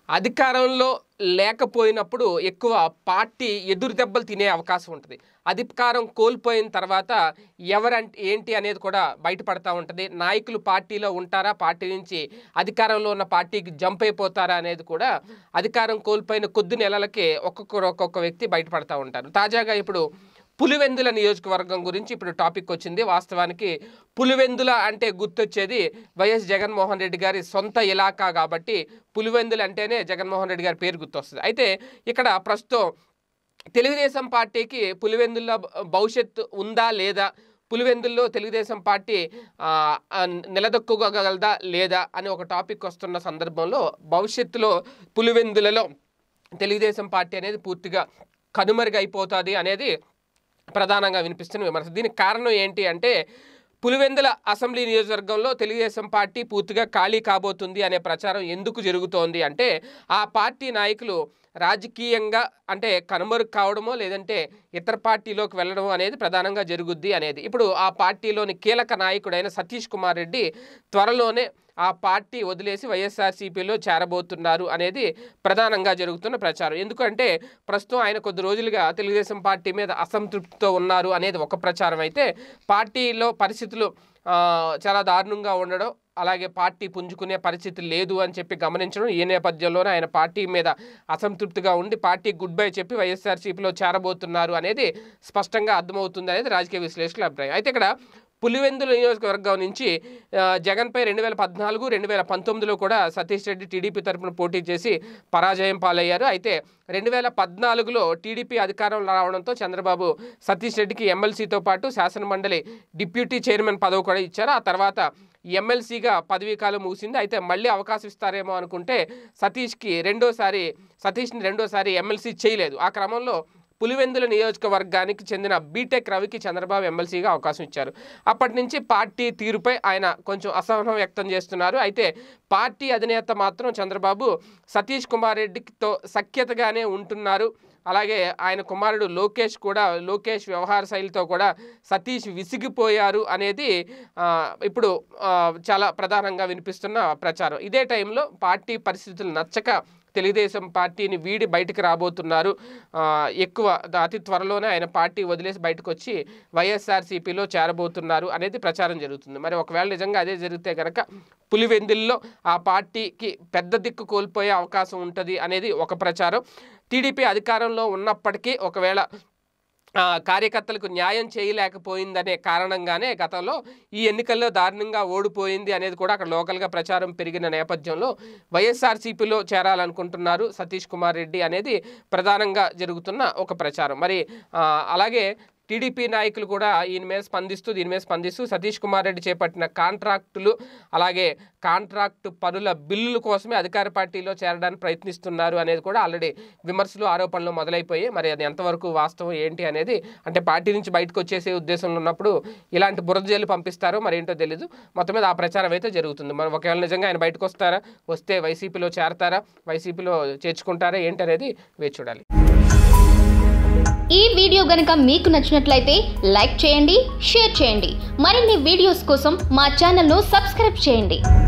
అధికారంలో లేకపోయినప్పుడు ఎక్కువ పార్టీ ఎదురు దెబ్బలు తినే అవకాశం ఉంటుంది అధికారం కోల్పోయిన తర్వాత ఎవరంటే ఏంటి అనేది కూడా బయటపడతా ఉంటుంది నాయకులు పార్టీలో ఉంటారా పార్టీ నుంచి అధికారంలో ఉన్న పార్టీకి జంప్ అయిపోతారా అనేది కూడా అధికారం కోల్పోయిన కొద్ది నెలలకే ఒక్కొక్కరు ఒక్కొక్క వ్యక్తి బయటపడతా ఉంటారు తాజాగా ఇప్పుడు పులివెందుల నియోజకవర్గం గురించి ఇప్పుడు టాపిక్ వచ్చింది వాస్తవానికి పులివెందుల అంటే గుర్తొచ్చేది వైఎస్ జగన్మోహన్ రెడ్డి గారి సొంత ఇలాకా కాబట్టి పులివెందులు అంటేనే జగన్మోహన్ రెడ్డి గారి పేరు గుర్తొస్తుంది అయితే ఇక్కడ ప్రస్తుతం తెలుగుదేశం పార్టీకి పులివెందుల భవిష్యత్తు ఉందా లేదా పులివెందుల్లో తెలుగుదేశం పార్టీ ఆ, ఆ, నిలదొక్కుకోగలదా లేదా అని ఒక టాపిక్ వస్తున్న సందర్భంలో భవిష్యత్తులో పులివెందులలో తెలుగుదేశం పార్టీ అనేది పూర్తిగా కనుమరుగైపోతుంది అనేది ప్రధానంగా వినిపిస్తున్న విమర్శ దీనికి కారణం ఏంటి అంటే పులివెందుల అసెంబ్లీ నియోజకవర్గంలో తెలుగుదేశం పార్టీ పూర్తిగా ఖాళీ కాబోతుంది అనే ప్రచారం ఎందుకు జరుగుతోంది అంటే ఆ పార్టీ నాయకులు రాజకీయంగా అంటే కనుమరుగు కావడమో లేదంటే ఇతర పార్టీలోకి వెళ్ళడమో అనేది ప్రధానంగా జరుగుద్ది అనేది ఇప్పుడు ఆ పార్టీలోని కీలక నాయకుడైన సతీష్ కుమార్ రెడ్డి త్వరలోనే ఆ పార్టీ వదిలేసి వైఎస్ఆర్సీపీలో చేరబోతున్నారు అనేది ప్రధానంగా జరుగుతున్న ప్రచారం ఎందుకంటే ప్రస్తుతం ఆయన కొద్ది రోజులుగా తెలుగుదేశం పార్టీ మీద అసంతృప్తితో ఉన్నారు అనేది ఒక ప్రచారం అయితే పార్టీలో పరిస్థితులు ఆ, చాలా దారుణంగా ఉండడం అలాగే పార్టీ పుంజుకునే పరిస్థితి లేదు అని చెప్పి గమనించడం ఈ నేపథ్యంలోనే ఆయన పార్టీ మీద అసంతృప్తిగా ఉండి పార్టీ గుడ్ బై చెప్పి వైఎస్ఆర్సీపీలో చేరబోతున్నారు అనేది స్పష్టంగా అర్థమవుతుంది అనేది రాజకీయ విశ్లేషకుల అభిప్రాయం అయితే ఇక్కడ పులివెందుల నియోజకవర్గం నుంచి ఆ, జగన్పై రెండు వేల పద్నాలుగు రెండు వేల పంతొమ్మిదిలో కూడా సతీష్ రెడ్డి టీడీపీ తరపున పోటీ చేసి పరాజయం పాలయ్యారు అయితే రెండు వేల పద్నాలుగులో టీడీపీ అధికారంలో రావడంతో చంద్రబాబు సతీష్ రెడ్డికి ఎమ్మెల్సీతో పాటు శాసనమండలి డిప్యూటీ చైర్మన్ పదవి కూడా ఇచ్చారు ఆ తర్వాత ఎమ్మెల్సీగా పదవీ కాలం ముగిసింది అయితే మళ్ళీ అవకాశం ఇస్తారేమో అనుకుంటే సతీష్కి రెండోసారి సతీష్ని రెండోసారి ఎమ్మెల్సీ చేయలేదు ఆ క్రమంలో పులివెందుల నియోజకవర్గానికి చెందిన బీటెక్ రవికి చంద్రబాబు ఎమ్మెల్సీగా అవకాశం ఇచ్చారు అప్పటి నుంచి పార్టీ తీరుపై ఆయన కొంచెం అసహనం వ్యక్తం చేస్తున్నారు అయితే పార్టీ అధినేత మాత్రం చంద్రబాబు సతీష్ కుమార్ రెడ్డితో సఖ్యతగానే ఉంటున్నారు అలాగే ఆయన కుమారుడు లోకేష్ కూడా లోకేష్ వ్యవహార శైలితో కూడా సతీష్ విసిగిపోయారు అనేది ఆ, ఇప్పుడు ఆ, చాలా ప్రధానంగా వినిపిస్తున్న ప్రచారం ఇదే టైంలో పార్టీ పరిస్థితులు నచ్చక తెలుగుదేశం పార్టీని వీడి బయటకు రాబోతున్నారు ఆ, ఎక్కువ అతి త్వరలోనే ఆయన పార్టీ వదిలేసి బయటకు వచ్చి వైఎస్ఆర్సీపీలో చేరబోతున్నారు అనేది ప్రచారం జరుగుతుంది మరి ఒకవేళ నిజంగా అదే జరిగితే కనుక పులివెందుల్లో ఆ పార్టీకి పెద్ద దిక్కు కోల్పోయే అవకాశం ఉంటుంది అనేది ఒక ప్రచారం టీడీపీ అధికారంలో ఉన్నప్పటికీ ఒకవేళ ఆ, కార్యకర్తలకు న్యాయం చేయలేకపోయిందనే కారణంగానే గతంలో ఈ ఎన్నికల్లో దారుణంగా ఓడిపోయింది అనేది కూడా అక్కడ లోకల్గా ప్రచారం పెరిగిన నేపథ్యంలో వైఎస్ఆర్సీపీలో చేరాలనుకుంటున్నారు సతీష్ కుమార్ రెడ్డి అనేది ప్రధానంగా జరుగుతున్న ఒక ప్రచారం మరి ఆ, అలాగే టీడీపీ నాయకులు కూడా ఈయన మీద స్పందిస్తూ దీని మీద స్పందిస్తూ సతీష్ కుమార్ రెడ్డి చేపట్టిన కాంట్రాక్టులు అలాగే కాంట్రాక్టు పనుల బిల్లుల కోసమే అధికార పార్టీలో చేరడానికి ప్రయత్నిస్తున్నారు అనేది కూడా ఆల్రెడీ విమర్శలు ఆరోపణలు మొదలైపోయాయి మరి అది ఎంతవరకు వాస్తవం ఏంటి అనేది అంటే పార్టీ నుంచి బయటకు వచ్చేసే ఉద్దేశంలో ఉన్నప్పుడు ఇలాంటి బురద జైలు పంపిస్తారో మరి ఏంటో తెలియదు మొత్తం మీద ఆ ప్రచారం అయితే జరుగుతుంది మరి ఒకవేళ నిజంగా ఆయన బయటకు వస్తారా వస్తే వైసీపీలో చేరతారా వైసీపీలో చేర్చుకుంటారా ఏంటి అనేది వేచి చూడాలి ఈ వీడియో గనుక మీకు నచ్చినట్లయితే లైక్ చేయండి షేర్ చేయండి మరిన్ని వీడియోస్ కోసం మా ఛానల్ను సబ్స్క్రైబ్ చేయండి